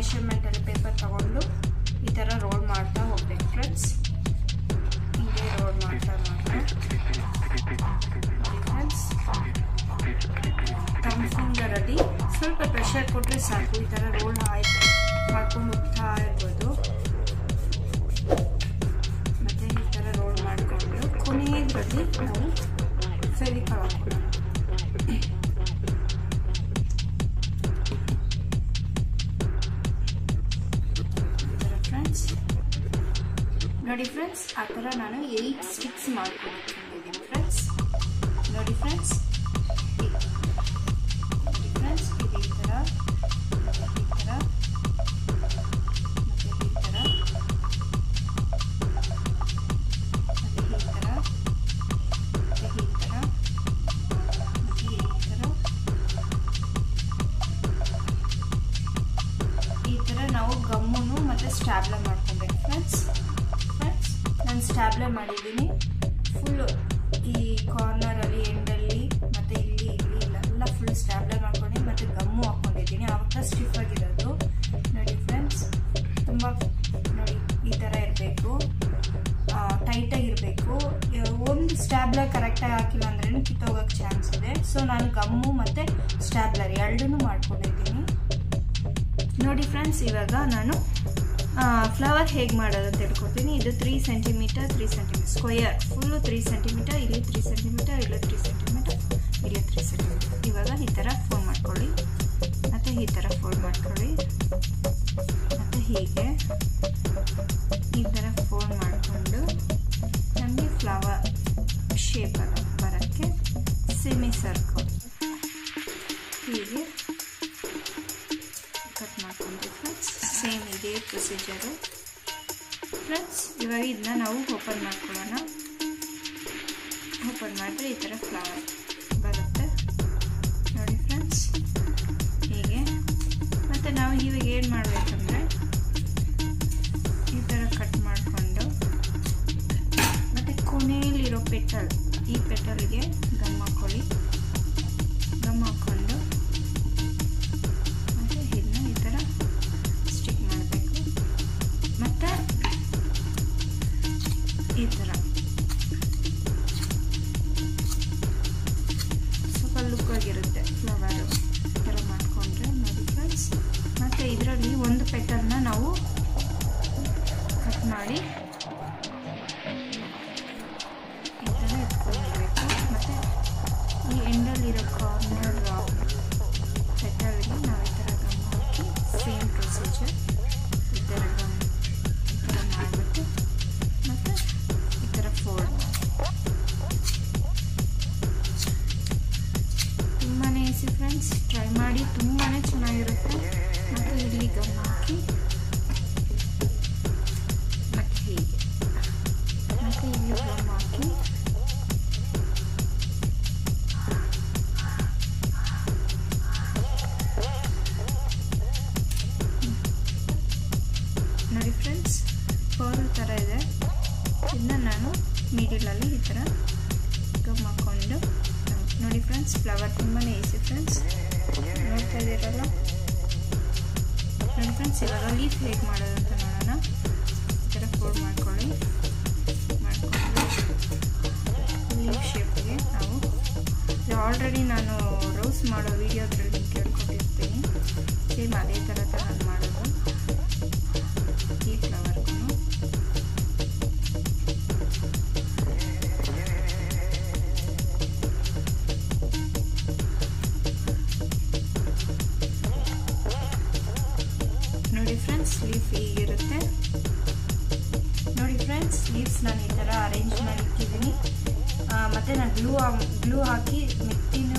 ಮೆಷರ್ಮೆಂಟಲ್ಲಿ paper ತಗೊಂಡು ಈ ಥರ ರೋಲ್ ಮಾಡ್ತಾ ಹೋಗ್ಬೇಕು ಫ್ರೆಂಡ್ಸ್ ಹೀಗೆ ರೋಲ್ ಮಾಡ್ತಾ ಮಾಡ್ತಾ ನೋಡಿ ಫ್ರೆಂಡ್ಸ್ ತಮ್ಮ ಫಿಂಗರಲ್ಲಿ ಸ್ವಲ್ಪ ಪ್ರೆಷರ್ ಕೊಟ್ಟರೆ ಸಾಕು ಈ ಥರ ರೋಲ್ ಆಯ್ತು ಮಾಡ್ಕೊಂಡು ಹೋಗ್ತಾ ಇರ್ಬೋದು ಮತ್ತು ಈ ಥರ ರೋಲ್ ಮಾಡಿಕೊಂಡು ಕೊನೆಯದರಲ್ಲಿ ನಾವು ಫೆವಿಕಾಲ್ ಹಾಕೊಳ್ಳೋಣ ಫ್ರೆಂಡ್ಸ್ ನೋಡಿ ಫ್ರೆಂಡ್ಸ್ ಆ ಥರ ನಾನು ಏಯ್ಟ್ ಸ್ಟಿಕ್ಸ್ ಮಾಡ್ಕೊಂಡಿದ್ದೀನಿ ಫ್ರೆಂಡ್ಸ್ ನೋಡಿ ಫ್ರೆಂಡ್ಸ್ ನೋಡಿ ಫ್ರೆಂಡ್ಸ್ ಇದು ಈ ಥರ ಈ ಥರ ಮತ್ತು ಈ ಥರ ಮತ್ತು ಈ ಥರ ಮತ್ತು ಈ ಥರ ಮತ್ತು ಈ ಥರ ಈ ಥರ ನಾವು ಗಮ್ಮುನು ಮತ್ತು ಸ್ಟ್ಯಾಬ್ಲರ್ ಮಾಡ್ಕೊಬೇಕು ಫ್ರೆಂಡ್ಸ್ ಫ್ರೆಂಡ್ಸ್ ನಾನು ಸ್ಟ್ಯಾಬ್ಲರ್ ಮಾಡಿದ್ದೀನಿ ಫುಲ್ಲು ಈ ಕಾರ್ನರಲ್ಲಿ ಎಂಡಲ್ಲಿ ಮತ್ತು ಇಲ್ಲಿ ಇಲ್ಲಿ ಇಲ್ಲೆಲ್ಲ ಫುಲ್ ಸ್ಟ್ಯಾಬ್ಲರ್ ಮಾಡ್ಕೊಂಡು ಮತ್ತು ಗಮ್ಮು ಹಾಕ್ಕೊಂಡಿದ್ದೀನಿ ಆವಾಗ ಸ್ಟಿಫ್ ಆಗಿರೋದು ನೋಡಿ ಫ್ರೆಂಡ್ಸ್ ತುಂಬ ನೋಡಿ ಈ ಥರ ಇರಬೇಕು ಟೈಟಾಗಿರಬೇಕು ಒಂದು ಸ್ಟ್ಯಾಬ್ಲರ್ ಕರೆಕ್ಟಾಗಿ ಹಾಕಿಲ್ಲ ಅಂದ್ರೂ ಕಿತ್ತೋಗೋಕ್ಕೆ ಚಾನ್ಸ್ ಇದೆ ಸೊ ನಾನು ಗಮ್ಮು ಮತ್ತು ಸ್ಟ್ಯಾಬ್ಲರ್ ಎರಡೂ ಮಾಡ್ಕೊಂಡಿದ್ದೀನಿ ನೋಡಿ ಫ್ರೆಂಡ್ಸ್ ಇವಾಗ ನಾನು ಫ್ಲವರ್ ಹೇಗೆ ಮಾಡೋದು ಅಂತ ಹೇಳ್ಕೊಡ್ತೀನಿ ಇದು three centimetre three centimetre square full three centimetre ಇಲ್ಲಿ ತ್ರೀ ಸೆಂಟಿಮೀಟರ್ ಇಲ್ಲಿ ತ್ರೀ ಸೆಂಟಿಮೀಟರ್ ಇಲ್ಲಿ ತ್ರೀ ಸೆಂಟಿಮೀಟರ್ ಇವಾಗ ಈ ಥರ ಫೋಲ್ಡ್ ಮಾಡ್ಕೊಳ್ಳಿ ಮತ್ತು ಈ ಥರ ಫೋಲ್ಡ್ ಮಾಡ್ಕೊಳ್ಳಿ ಮತ್ತು ಹೀಗೆ ಈ ಥರ ಫೋಲ್ಡ್ ಮಾಡಿಕೊಂಡು ನಮಗೆ ಫ್ಲವರ್ ಶೇಪ್ ಬರೋಕ್ಕೆ ಸೆಮಿ ಸರ್ಕಲ್ ಹೀಗೆ ಕಟ್ ಮಾಡ್ಕೊಂಡ್ವಿ ಫ್ರೆಂಡ್ಸ್ ಸೇಮ್ ಇದೇ ಪ್ರೊಸೀಜರು ಫ್ರೆಂಡ್ಸ್ ಇವಾಗ ಇದನ್ನ ನಾವು ಓಪನ್ ಮಾಡ್ಕೊಳ್ಳೋಣ ಓಪನ್ ಮಾಡಿದ್ರೆ ಈ ಥರ ಫ್ಲವರ್ ಬರುತ್ತೆ ನೋಡಿ ಫ್ರೆಂಡ್ಸ್ ಹೀಗೆ ಮತ್ತು ನಾವು ಇವಾಗ ಏನು ಮಾಡಬೇಕಂದ್ರೆ ಈ ಥರ ಕಟ್ ಮಾಡಿಕೊಂಡು ಮತ್ತು ಕೊನೆಯಲ್ಲಿರೋ ಪೆಟಲ್ ಈ ಪೆಟಲ್ಗೆ ಗಮ್ ಹಾಕೊಳ್ಳಿ ಗಮ್ ಹಾಕ್ಕೊಂಡು ಮತ್ತು ಇದನ್ನ ಈ ಥರ ಸ್ಟಿಕ್ ಮಾಡಬೇಕು ಮತ್ತು ಈ ಥರ ಸ್ವಲ್ಪ ಲುಕ್ ಆಗಿರುತ್ತೆ ಫ್ಲವರು ಈ ಥರ ಮಾಡಿಕೊಂಡ್ರೆ ನೋಡಿ ಫ್ರೆಂಡ್ಸ್ ಮತ್ತು ಇದರಲ್ಲಿ ಒಂದು ಪೆಟಲ್ನ ನಾವು ಕಟ್ ಮಾಡಿ ಈ ಥರ ಎತ್ಕೊಂಡಿರಬೇಕು ಮತ್ತು ಈ ಎಂಡಲ್ಲಿರೋ ಕಾರ್ನರ್ ಪೆಟಲ್ಗೆ ನಾವು ಈ ಥರ ಗಮ್ ಹಾಕಿ ಸೇಮ್ ಪ್ರೊಸೀಜರ್ ಈ ಥರ ಗಮ್ ಈ ಥರ ಮಾಡಿಬಿಟ್ಟು ಮತ್ತು ಈ ಥರ ಫೋಲ್ಡ್ ತುಂಬಾ ಈಸಿ ಫ್ರೆಂಡ್ಸ್ ಟ್ರೈ ಮಾಡಿ ತುಂಬಾ ಚೆನ್ನಾಗಿರುತ್ತೆ ಮತ್ತು ಇಲ್ಲಿ ಗಮ್ ಹಾಕಿ ಮತ್ತು ಹೀಗೆ ಮತ್ತು ಇಲ್ಲಿ ಗಮ್ ಹಾಕಿ ನೋಡಿ ಫ್ರೆಂಡ್ಸ್ ಪರ್ಲ್ ಥರ ಇದೆ ಇದನ್ನ ನಾನು ಮಿಡಿಲಲ್ಲಿ ಈ ಥರ ಗಮ್ ಹಾಕ್ಕೊಂಡು ನೋಡಿ ಫ್ರೆಂಡ್ಸ್ ಫ್ಲವರ್ ತುಂಬಾ ಈಸಿ ಫ್ರೆಂಡ್ಸ್ ನೋಡ್ತಾ ಇದ್ದೀರಲ್ಲ ನೋಡಿ ಫ್ರೆಂಡ್ಸ್ ಇವಾಗ ಲೀಫ್ ಹೇಗೆ ಮಾಡೋದು ಅಂತ ನೋಡೋಣ ಈ ಥರ ಫೋಲ್ಡ್ ಮಾಡ್ಕೊಳ್ಳಿ ಮಾಡಿಕೊಂಡು ಲೀಫ್ ಶೇಪ್ಗೆ ನಾವು ಆಲ್ರೆಡಿ ನಾನು ರೋಸ್ ಮಾಡೋ ವಿಡಿಯೋದ್ರಲ್ಲಿ ಕೇಳ್ಕೊಟ್ಟಿರ್ತೀನಿ ಸೇಮ್ ಅದೇ ಥರ ನಾನು ಮಾಡೋದು ಈ ಫ್ಲವರ್ಗೂ ನೋಡಿ ಫ್ರೆಂಡ್ಸ್ ಲೀಫ್ ಹೀಗಿರುತ್ತೆ ನೋಡಿ ಫ್ರೆಂಡ್ಸ್ ಲೀವ್ಸ್ ನಾನು ಈ ಥರ ಅರೇಂಜ್ ಮಾಡಿ ಇಟ್ಟಿದ್ದೀನಿ ಮತ್ತು ನಾನು ಗ್ಲೂ ಗ್ಲೂ ಹಾಕಿ ಮೆತ್ತಿನೂ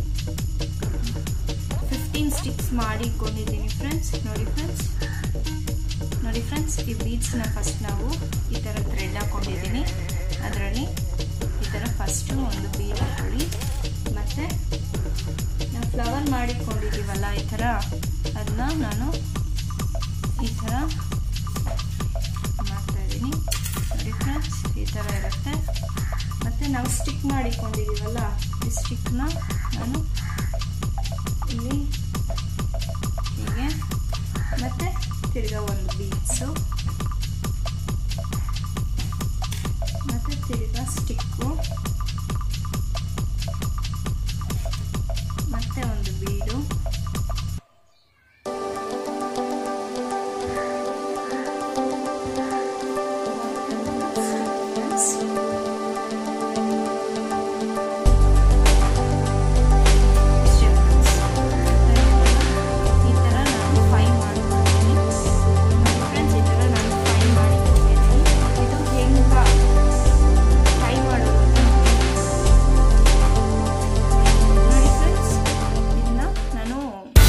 ಫಿಫ್ಟೀನ್ ಸ್ಟಿಕ್ಸ್ ಮಾಡಿಕೊಂಡಿದ್ದೀನಿ ಫ್ರೆಂಡ್ಸ್ ನೋಡಿ ಫ್ರೆಂಡ್ಸ್ ನೋಡಿ ಫ್ರೆಂಡ್ಸ್ ಈ ಬೀಡ್ಸ್ನ ಫಸ್ಟ್ ನಾವು ಈ ಥರ ಥ್ರೆಡ್ ಹಾಕೊಂಡಿದ್ದೀನಿ ಅದರಲ್ಲಿ ಈ ಥರ ಫಸ್ಟು ಒಂದು ಬೀಡ್ ಹಾಕೊಳ್ಳಿ ಮತ್ತು ನಾವು ಫ್ಲವರ್ ಮಾಡಿಕೊಂಡಿದ್ದೀವಲ್ಲ ಈ ಥರ ಅದನ್ನ ನಾನು ಈ ಥರ ಮಾಡ್ತಾ ಇದ್ದೀನಿ ನೋಡಿ ಫ್ರೆಂಡ್ಸ್ ಈ ಥರ ಇರುತ್ತೆ ಮತ್ತು ನಾವು ಸ್ಟಿಕ್ ಮಾಡಿಕೊಂಡಿದ್ದೀವಲ್ಲ ಈ ಸ್ಟಿಕ್ನ ನಾನು ಇಲ್ಲಿ ಹೀಗೆ ಮತ್ತು ತಿರ್ಗಾ ಒಂದು ಬೀಡ್ಸು ಮತ್ತು ತಿರ್ಗಾ ಸ್ಟಿಕ್ಕು ಮತ್ತೆ ಒಂದು ಬೀಡು ಈ ಥರ ನಾನು ಫ್ರೈ ಮಾಡ್ಕೊತೀನಿ ನೋಡಿ ಫ್ರೆಂಡ್ಸ್ ಈ ಥರ ನಾನು ಫ್ರೈ ಮಾಡಿದ್ದೀನಿ ಇದು ಹೆಂಗೆ ಫ್ರೈ ಮಾಡೋದು ಅಂತ ನೋಡಿ ಫ್ರೆಂಡ್ಸ್ ಇದನ್ನ ನಾನು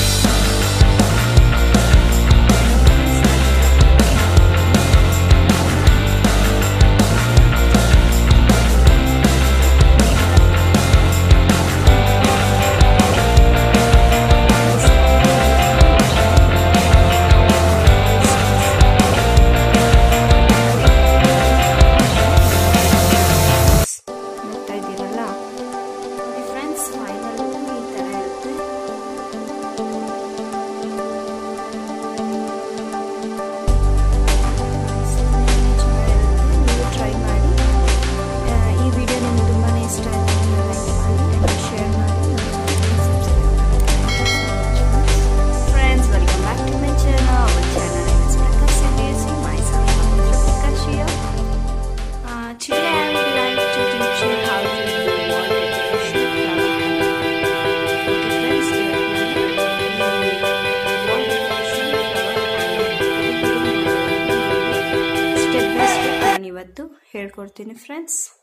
ನೋಡ್ತಾ ಇದ್ದೀರಲ್ಲ ನೋಡಿ ಫ್ರೆಂಡ್ಸ್ ಫೈನಲ್ ಈ ಥರ ಇರುತ್ತೆ ಚೆನ್ನಾಗಿರುತ್ತೆ ನೀವು ಟ್ರೈ ಮಾಡಿ ಆ, ಈ ವಿಡಿಯೋ ನಿಮ್ಗೆ ತುಂಬಾ ಇಷ್ಟ ಆಯಿತು ಲೈಕ್ ಮಾಡಿ ಶೇರ್ ಮಾಡಿ friends welcome back to my channel our channel is Prakash Sibesi, myself, Prakash here. Uh, today I would like to teach you how to do wall decoration from Okay friends, we are doing wall decoration step by step ನಾನು ಇವತ್ತು ಹೇಳ್ಕೊಡ್ತೀನಿ friends